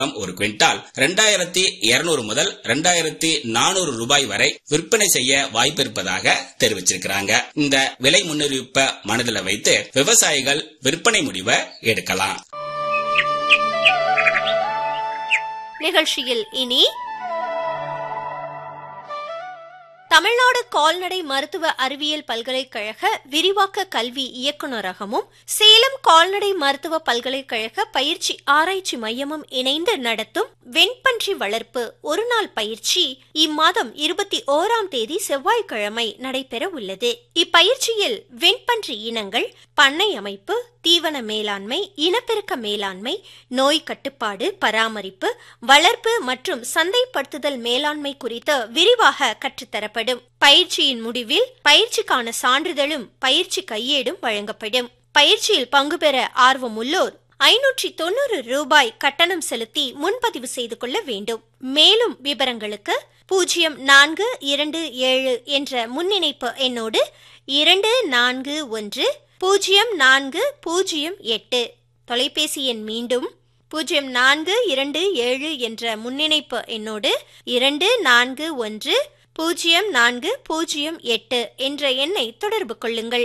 ஒரு குவிண்டால் இரண்டாயிரத்தி இருநூறு முதல் இரண்டாயிரத்தி நானூறு ரூபாய் வரை விற்பனை செய்ய வாய்ப்பு இருப்பதாக தெரிவிச்சிருக்கிறாங்க இந்த விலை முன்னறிவிப்ப மனதில் வைத்து விவசாயிகள் விற்பனை முடிவை எடுக்கலாம் நிகழ்ச்சியில் இனி தமிழ்நாடு கால்நடை மருத்துவ அறிவியல் பல்கலைக்கழக விரிவாக்க கல்வி இயக்குநரகமும் சேலம் கால்நடை மருத்துவ பல்கலைக்கழக பயிற்சி ஆராய்ச்சி மையமும் இணைந்து நடத்தும் வெண்பன்றி வளர்ப்பு ஒருநாள் பயிற்சி இம்மாதம் இருபத்தி ஓராம் தேதி செவ்வாய்க்கிழமை நடைபெற உள்ளது இப்பயிற்சியில் வெண்பன்றி இனங்கள் பண்ணை அமைப்பு தீவன மேலாண்மை இனப்பெருக்க மேலாண்மை நோய் கட்டுப்பாடு பராமரிப்பு வளர்ப்பு மற்றும் சந்தைப்படுத்துதல் மேலாண்மை குறித்து விரிவாக கற்றுத்தரப்படும் பயிற்சியின் முடிவில் பயிற்சிக்கான சான்றிதழும் பயிற்சி கையேடும் வழங்கப்படும் பயிற்சியில் பங்கு பெற ஆர்வமுள்ளோர் ஐநூற்றி தொண்ணூறு ரூபாய் கட்டணம் செலுத்தி முன்பதிவு செய்து கொள்ள வேண்டும் மேலும் விவரங்களுக்கு பூஜ்ஜியம் நான்கு இரண்டு ஏழு என்ற முன்னிணைப்பு எண்ணோடு இரண்டு நான்கு ஒன்று பூஜ்ஜியம் நான்கு பூஜ்ஜியம் எட்டு தொலைபேசி எண் மீண்டும் பூஜ்ஜியம் நான்கு இரண்டு ஏழு என்ற முன்னிணைப்பு எண்ணோடு இரண்டு நான்கு ஒன்று பூஜ்ஜியம் நான்கு பூஜ்ஜியம் எட்டு என்ற எண்ணை தொடர்பு கொள்ளுங்கள்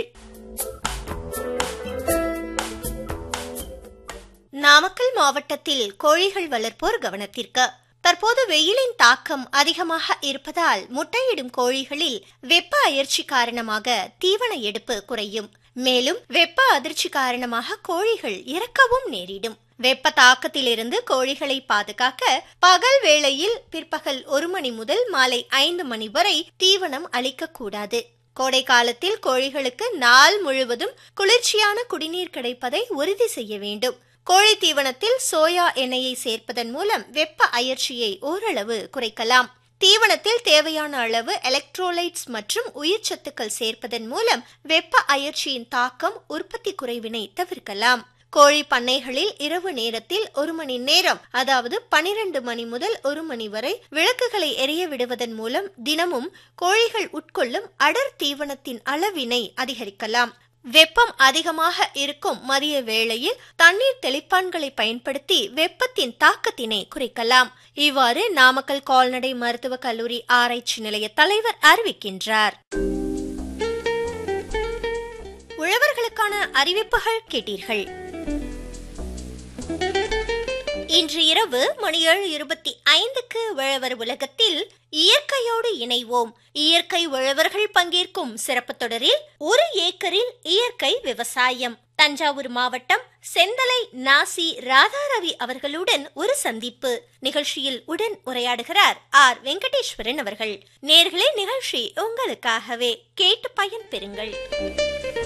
நாமக்கல் மாவட்டத்தில் கோழிகள் வளர்ப்போர் கவனத்திற்கு தற்போது வெயிலின் தாக்கம் அதிகமாக இருப்பதால் முட்டையிடும் கோழிகளில் வெப்ப அயற்சி காரணமாக தீவன எடுப்பு குறையும் மேலும் வெப்ப அதிர்ச்சி காரணமாக கோழிகள் இறக்கவும் நேரிடும் வெப்ப தாக்கத்திலிருந்து கோழிகளை பாதுகாக்க பகல் வேளையில் பிற்பகல் ஒரு மணி முதல் மாலை ஐந்து மணி வரை தீவனம் அளிக்கக்கூடாது கோடை காலத்தில் கோழிகளுக்கு நாள் முழுவதும் குளிர்ச்சியான குடிநீர் கிடைப்பதை உறுதி செய்ய வேண்டும் கோழி தீவனத்தில் சோயா எண்ணெயை சேர்ப்பதன் மூலம் வெப்ப அயற்சியை ஓரளவு குறைக்கலாம் தீவனத்தில் தேவையான அளவு எலக்ட்ரோலைட்ஸ் மற்றும் உயிர்ச்சத்துக்கள் சேர்ப்பதன் மூலம் வெப்ப அயற்சியின் தாக்கம் உற்பத்தி குறைவினை தவிர்க்கலாம் கோழி பண்ணைகளில் இரவு நேரத்தில் ஒரு மணி நேரம் அதாவது பனிரெண்டு மணி முதல் ஒரு மணி வரை விளக்குகளை எரிய விடுவதன் மூலம் தினமும் கோழிகள் உட்கொள்ளும் அடர் தீவனத்தின் அளவினை அதிகரிக்கலாம் வெப்பம் அதிகமாக இருக்கும் மதிய வேளையில் தண்ணீர் தெளிப்பான்களை பயன்படுத்தி வெப்பத்தின் தாக்கத்தினை குறைக்கலாம் இவ்வாறு நாமக்கல் கால்நடை மருத்துவக் கல்லூரி ஆராய்ச்சி நிலைய தலைவர் அறிவிக்கின்றார் உழவர்களுக்கான அறிவிப்புகள் கேட்டீர்கள் இன்று இரவு மணி ஏழு இருபத்தி ஐந்துக்கு உழவர் உலகத்தில் இயற்கையோடு இணைவோம் இயற்கை உழவர்கள் பங்கேற்கும் சிறப்பு தொடரில் ஒரு ஏக்கரில் இயற்கை விவசாயம் தஞ்சாவூர் மாவட்டம் செந்தலை நாசி ராதாரவி அவர்களுடன் ஒரு சந்திப்பு நிகழ்ச்சியில் உடன் உரையாடுகிறார் ஆர் வெங்கடேஸ்வரன் அவர்கள் நேர்களே நிகழ்ச்சி உங்களுக்காகவே கேட்டு பயன் பெறுங்கள்